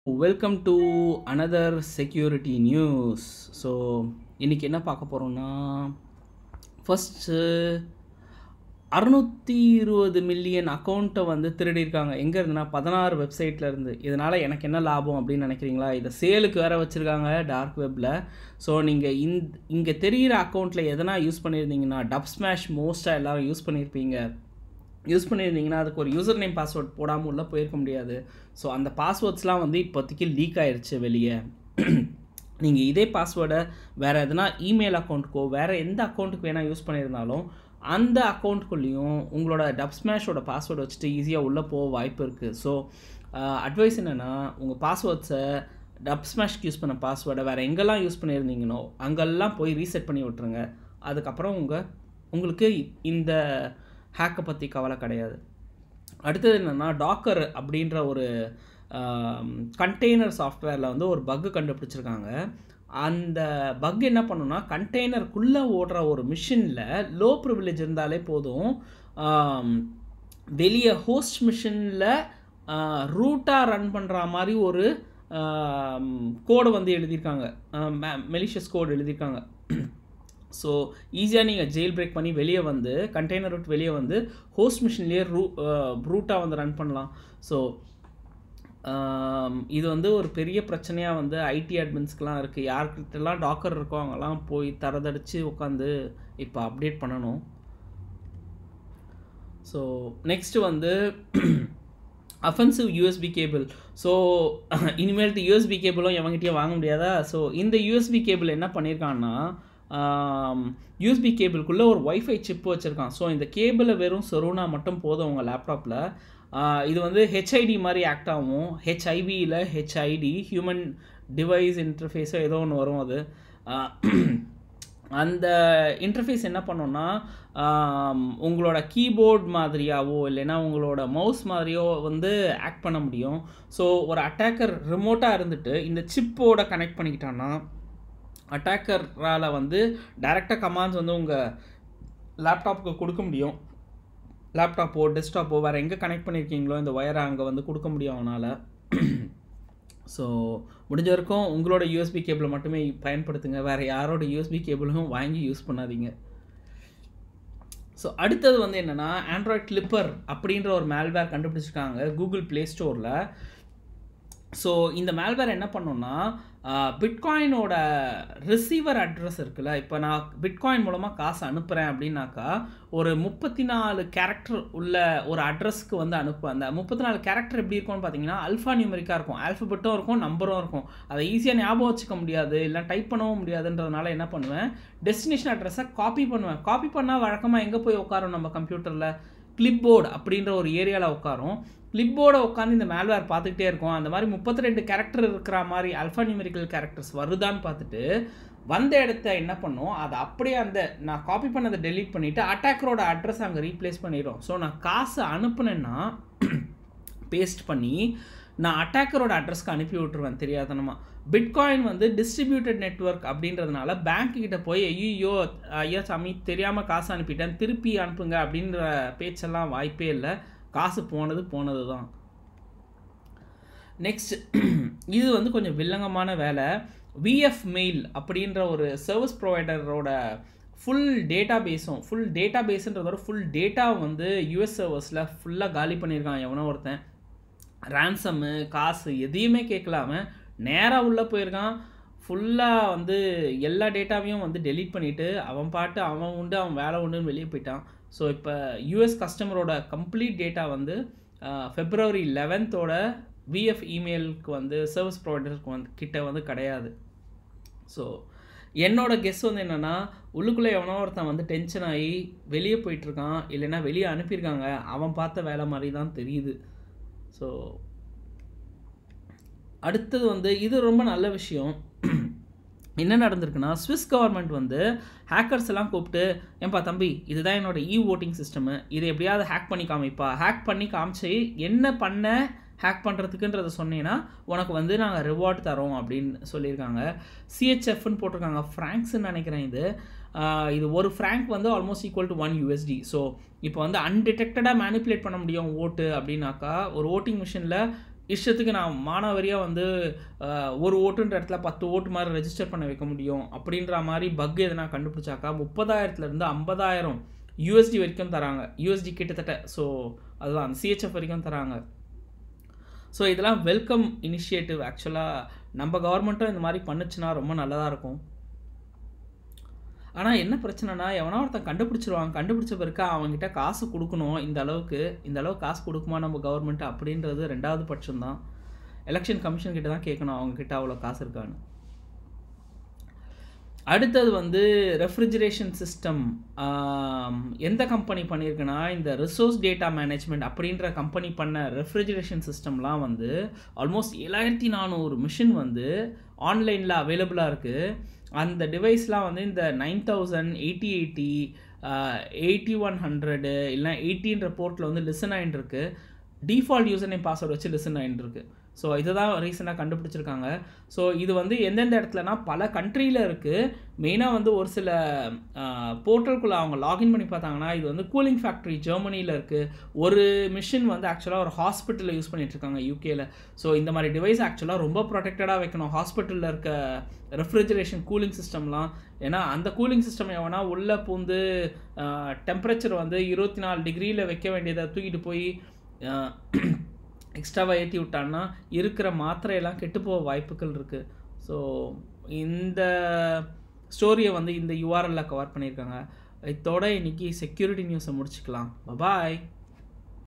welcome to another security news so இன்றைக்கி என்ன பார்க்க போகிறோம்னா ஃபஸ்ட்டு அறுநூற்றி இருபது மில்லியன் அக்கௌண்ட்டை வந்து திருடியிருக்காங்க எங்கே இருந்துன்னா பதினாறு வெப்சைட்டில் இருந்து இதனால் எனக்கு என்ன லாபம் அப்படின்னு நினைக்கிறீங்களா இதை சேலுக்கு வேறு வச்சுருக்காங்க டார்க் வெப்பில் ஸோ நீங்கள் இந் இங்கே தெரிகிற அக்கௌண்ட்டில் எதனா யூஸ் பண்ணியிருந்தீங்கன்னா டப் ஸ்மாஷ் மோஸ்ட்டாக எல்லோரும் யூஸ் பண்ணியிருப்பீங்க யூஸ் பண்ணியிருந்தீங்கன்னா அதுக்கு ஒரு யூசர் நேம் பாஸ்வேர்ட் போடாமல் உள்ளே போயிருக்க முடியாது ஸோ அந்த பாஸ்வேர்ட்ஸ்லாம் வந்து இப்போதைக்கு லீக் ஆயிடுச்சு வெளியே நீங்கள் இதே பாஸ்வேர்டை வேறு எதனா இமெயில் அக்கௌண்ட்டுக்கோ வேறு எந்த அக்கௌண்ட்டுக்கு வேணால் யூஸ் பண்ணியிருந்தாலும் அந்த அக்கௌண்ட்டுக்குள்ளேயும் உங்களோட டப் ஸ்மாஷோட பாஸ்வேர்டு வச்சுட்டு ஈஸியாக உள்ளே போக வாய்ப்பு இருக்குது ஸோ அட்வைஸ் என்னென்னா உங்கள் பாஸ்வேர்ட்ஸை டப் ஸ்மாஷ்க்கு யூஸ் பண்ண பாஸ்வேர்டை வேறு எங்கெல்லாம் யூஸ் பண்ணியிருந்தீங்களோ அங்கெல்லாம் போய் ரீசெட் பண்ணி விட்ருங்க அதுக்கப்புறம் உங்கள் உங்களுக்கு இந்த ஹேக்கை பற்றி கவலை கிடையாது அடுத்தது என்னென்னா டாக்கர் அப்படின்ற ஒரு கண்டெய்னர் சாஃப்ட்வேரில் வந்து ஒரு பக்கு கண்டுபிடிச்சிருக்காங்க அந்த பக் என்ன பண்ணுன்னா கண்டெய்னருக்குள்ளே ஓடுற ஒரு மிஷினில் லோ ப்ரிவிலேஜ் இருந்தாலே போதும் வெளியே ஹோஸ்ட் மிஷினில் ரூட்டாக ரன் பண்ணுற மாதிரி ஒரு கோடை வந்து எழுதியிருக்காங்க மெலிஷியஸ் கோடு எழுதியிருக்காங்க ஸோ ஈஸியாக நீங்கள் ஜெயில் பிரேக் பண்ணி வெளியே வந்து கண்டெய்னர் விட்டு வெளியே வந்து ஹோஸ்ட் மிஷின்லேயே ரூ ரூட்டாக வந்து ரன் பண்ணலாம் ஸோ இது வந்து ஒரு பெரிய பிரச்சனையாக வந்து ஐடி அட்மின்ஸ்க்கெலாம் இருக்குது யார்கிட்டலாம் டாக்கர் இருக்கோ அவங்கெல்லாம் போய் தரதடிச்சு உட்காந்து இப்போ அப்டேட் பண்ணணும் ஸோ நெக்ஸ்ட்டு வந்து அஃபென்சிவ் யூஎஸ்பி கேபிள் ஸோ இனிமேல்ட்டு யூஎஸ்பி கேபிளும் எவங்கிட்டயும் வாங்க முடியாதா ஸோ இந்த யூஎஸ்பி கேபிள் என்ன பண்ணியிருக்கான்னா யூஎஸ்பி கேபிள்குள்ளே ஒரு ஒய்ஃபை சிப்பு வச்சுருக்கான் ஸோ இந்த கேபிளை வெறும் சொருனா மட்டும் போதும் உங்கள் லேப்டாப்பில் இது வந்து ஹெச்ஐடி மாதிரி ஆக்ட் ஆகும் ஹெச்ஐவியில் ஹெச்ஐடி ஹியூமன் டிவைஸ் இன்டர்ஃபேஸோ ஏதோ ஒன்று வரும் அது அந்த இன்டர்ஃபேஸ் என்ன பண்ணோன்னா உங்களோட கீபோர்ட் மாதிரியாவோ இல்லைன்னா உங்களோட மவுஸ் மாதிரியோ வந்து ஆக்ட் பண்ண முடியும் ஸோ ஒரு அட்டாக்கர் ரிமோட்டாக இருந்துட்டு இந்த சிப்போட கனெக்ட் பண்ணிக்கிட்டான்னா அட்டாக்கரால் வந்து டைரெக்டாக கமாண்ட்ஸ் வந்து உங்கள் லேப்டாப்புக்கு கொடுக்க முடியும் லேப்டாப்போ டெஸ்க்டாப்போ வேறு எங்கே கனெக்ட் பண்ணியிருக்கீங்களோ இந்த ஒயரை அங்கே வந்து கொடுக்க முடியும் அவனால் ஸோ முடிஞ்ச வரைக்கும் உங்களோட யூஎஸ்பி கேபிளை மட்டுமே பயன்படுத்துங்க வேறு யாரோட யூஎஸ்பி கேபிளும் வாங்கி யூஸ் பண்ணாதீங்க ஸோ அடுத்தது வந்து என்னென்னா ஆண்ட்ராய்ட் கிளிப்பர் அப்படின்ற ஒரு மேல்வேர் கண்டுபிடிச்சிருக்காங்க கூகுள் ப்ளே ஸ்டோரில் ஸோ இந்த மேல்வேர் என்ன பண்ணோன்னா பிட்காயினோட ரிசீவர் அட்ரஸ் இருக்குல்ல இப்போ நான் பிட்காயின் மூலமாக காசு அனுப்புகிறேன் அப்படின்னாக்கா ஒரு முப்பத்தி நாலு கேரக்டர் உள்ள ஒரு அட்ரஸ்க்கு வந்து அனுப்புவேன் அந்த முப்பத்தி நாலு கேரக்டர் எப்படி இருக்கும்னு பார்த்தீங்கன்னா அல்ஃபா நியூமரிக்காக இருக்கும் ஆல்ஃபபெட்டும் இருக்கும் நம்பரும் இருக்கும் அதை ஈஸியாக ஞாபகம் வச்சுக்க முடியாது இல்லை டைப் பண்ணவும் முடியாதுன்றதுனால என்ன பண்ணுவேன் டெஸ்டினேஷன் அட்ரஸை காப்பி பண்ணுவேன் காப்பி பண்ணால் வழக்கமாக எங்கே போய் உட்காரும் நம்ம கம்ப்யூட்டரில் கிளிப் போர்டு அப்படின்ற ஒரு ஏரியாவில் உட்காரும் கிளிப்போட உட்காந்து இந்த மேல்வேர் பார்த்துக்கிட்டே இருக்கும் அந்த மாதிரி முப்பத்தி ரெண்டு கேரக்டர் இருக்கிற மாதிரி அல்ஃபா நியூமெரிக்கல் கேரக்டர்ஸ் வருதான்னு பார்த்துட்டு வந்த இடத்த என்ன பண்ணும் அதை அப்படியே அந்த நான் காப்பி பண்ணதை டெலீட் பண்ணிவிட்டு அட்டாக்கரோட அட்ரஸ் அங்கே ரீப்ளேஸ் பண்ணிடும் ஸோ நான் காசு அனுப்புனேன்னா பேஸ்ட் பண்ணி நான் அட்டாக்கரோட அட்ரஸ்க்கு அனுப்பி விட்டுருவேன் தெரியாதனமா பிட்காயின் வந்து டிஸ்ட்ரிபியூட்டட் நெட்ஒர்க் அப்படின்றதுனால பேங்க் கிட்ட போய் ஐயோ ஐயா சாமி தெரியாமல் காசு அனுப்பிட்டேன் திருப்பி அனுப்புங்க அப்படின்ற பேச்செல்லாம் வாய்ப்பே இல்லை காசு போனது போனது தான் நெக்ஸ்ட் இது வந்து கொஞ்சம் வில்லங்கமான வேலை விஎஃப் மெயில் அப்படின்ற ஒரு சர்வீஸ் ப்ரொவைடரோட ஃபுல் டேட்டா பேஸும் ஃபுல் டேட்டா பேஸுன்றதோட ஃபுல் டேட்டா வந்து யூஎஸ் சர்வர்ஸில் ஃபுல்லாக காலி பண்ணியிருக்கான் எவனோ ஒருத்தன் ரேன்சம்மு காசு எதையுமே கேட்கலாம நேராக உள்ளே போயிருக்கான் ஃபுல்லாக வந்து எல்லா டேட்டாவையும் வந்து டெலீட் பண்ணிவிட்டு அவன் பாட்டு அவன் உண்டு அவன் வேலை உண்டுன்னு வெளியே போயிட்டான் ஸோ இப்போ யூஎஸ் கஸ்டமரோட கம்ப்ளீட் டேட்டா வந்து ஃபெப்ரவரி லெவன்த்தோட விஎஃப் இமெயிலுக்கு வந்து சர்வீஸ் ப்ரொவைடருக்கு வந்து கிட்ட வந்து கிடையாது ஸோ என்னோட கெஸ் வந்து என்னென்னா உள்ளுக்குள்ளே எவனோ ஒருத்தன் வந்து டென்ஷன் ஆகி வெளியே போயிட்டுருக்கான் இல்லைன்னா வெளியே அனுப்பியிருக்காங்க அவன் பார்த்த வேலை மாதிரி தான் தெரியுது ஸோ அடுத்தது வந்து இது ரொம்ப நல்ல விஷயம் என்ன நடந்திருக்குன்னா ஸ்விஸ் கவர்மெண்ட் வந்து ஹேக்கர்ஸ் எல்லாம் கூப்பிட்டு ஏன்பா தம்பி இதுதான் என்னோட இ ஓட்டிங் சிஸ்டமு இதை எப்படியாவது ஹேக் பண்ணி காமிப்பா ஹேக் பண்ணி காமிச்சு என்ன பண்ண ஹேக் பண்ணுறதுக்குன்றத சொன்னீங்கன்னா உனக்கு வந்து நாங்கள் ரிவார்ட் தரோம் அப்படின்னு சொல்லியிருக்காங்க சிஹெச்எஃப்னு போட்டிருக்காங்க ஃப்ராங்க்ஸ்ன்னு நினைக்கிறேன் இது இது ஒரு ஃப்ராங்க் வந்து almost equal to one USD so இப்போ வந்து அன்டிடெக்டடாக மேனிப்புலேட் பண்ண முடியும் ஓட்டு அப்படின்னாக்கா ஒரு ஓட்டிங் மிஷினில் இஷ்டத்துக்கு நான் மானாவரியாக வந்து அஹ், ஒரு ஓட்டுன்ற இடத்துல பத்து ஓட்டு மாதிரி ரெஜிஸ்டர் பண்ண வைக்க முடியும் அப்படின்ற மாதிரி பக் எதனா கண்டுபிடிச்சாக்கா முப்பதாயிரத்துலேருந்து ஐம்பதாயிரம் யூஎஸ்டி வரைக்கும் தராங்க யூஎஸ்டி கிட்டத்தட்ட ஸோ அதுதான் சிஹெச்எஃப் வரைக்கும் தராங்க ஸோ இதெல்லாம் வெல்கம் இனிஷியேட்டிவ் ஆக்சுவலாக நம்ம கவர்மெண்ட்டும் இந்த மாதிரி பண்ணுச்சுன்னா ரொம்ப நல்லதாக இருக்கும் ஆனால் என்ன பிரச்சனைனா எவனா ஒருத்தன் கண்டுபிடிச்சிருவான் கண்டுபிடிச்ச பிறகு அவன்கிட்ட காசு கொடுக்கணும் இந்த அளவுக்கு இந்த அளவுக்கு காசு கொடுக்குமா நம்ம கவர்மெண்ட் அப்படின்றது ரெண்டாவது பட்சம்தான் எலெக்ஷன் கமிஷன் கிட்ட தான் கேட்கணும் அவங்க கிட்ட அவ்வளோ காசு இருக்கான்னு அடுத்தது வந்து ரெஃப்ரிஜரேஷன் சிஸ்டம் எந்த கம்பெனி பண்ணியிருக்குன்னா இந்த ரிசோர்ஸ் டேட்டா மேனேஜ்மெண்ட் அப்படின்ற கம்பெனி பண்ண ரெஃப்ரிஜரேஷன் சிஸ்டம்லாம் வந்து ஆல்மோஸ்ட் ஏழாயிரத்தி நானூறு மிஷின் வந்து ஆன்லைனில் அவைலபிளாக இருக்குது அந்த டிவைஸ்லாம் வந்து இந்த nine thousand eighty eighty eighty one hundred இல்லை எயிட்டின்ற போர்ட்டில் வந்து லிசன் ஆகிட்டு இருக்கு டிஃபால்ட் யூசர் நேம் பாஸ்வேர்டு வச்சு லிசன் ஆகிட்டு இருக்கு ஸோ இதுதான் ரீசெண்டாக கண்டுபிடிச்சிருக்காங்க ஸோ இது வந்து எந்தெந்த இடத்துலனா பல கண்ட்ரியில் இருக்குது மெயினாக வந்து ஒரு சில போர்ட்டலுக்குள்ளே அவங்க லாகின் பண்ணி பார்த்தாங்கன்னா இது வந்து கூலிங் ஃபேக்ட்ரி ஜெர்மனியில் இருக்குது ஒரு மிஷின் வந்து ஆக்சுவலாக ஒரு ஹாஸ்பிட்டலில் யூஸ் பண்ணிட்டு இருக்காங்க யூகேல ஸோ இந்த மாதிரி டிவைஸ் ஆக்சுவலாக ரொம்ப ப்ரொடெக்டடாக வைக்கணும் ஹாஸ்பிட்டலில் இருக்க ரெஃப்ரிஜரேஷன் கூலிங் சிஸ்டம்லாம் ஏன்னா அந்த கூலிங் சிஸ்டம் எவனா உள்ளே பூந்து டெம்பரேச்சர் வந்து இருபத்தி நாலு டிகிரியில் வைக்க வேண்டியதை தூக்கிட்டு போய் எக்ஸ்ட்ராவாக ஏற்றி விட்டான்னா இருக்கிற மாத்திரையெல்லாம் கெட்டு போக வாய்ப்புகள் இருக்குது ஸோ இந்த ஸ்டோரியை வந்து இந்த யூஆர்எல்ல கவர் பண்ணியிருக்காங்க இதோட இன்னைக்கு செக்யூரிட்டி நியூஸை முடிச்சுக்கலாம் பாய்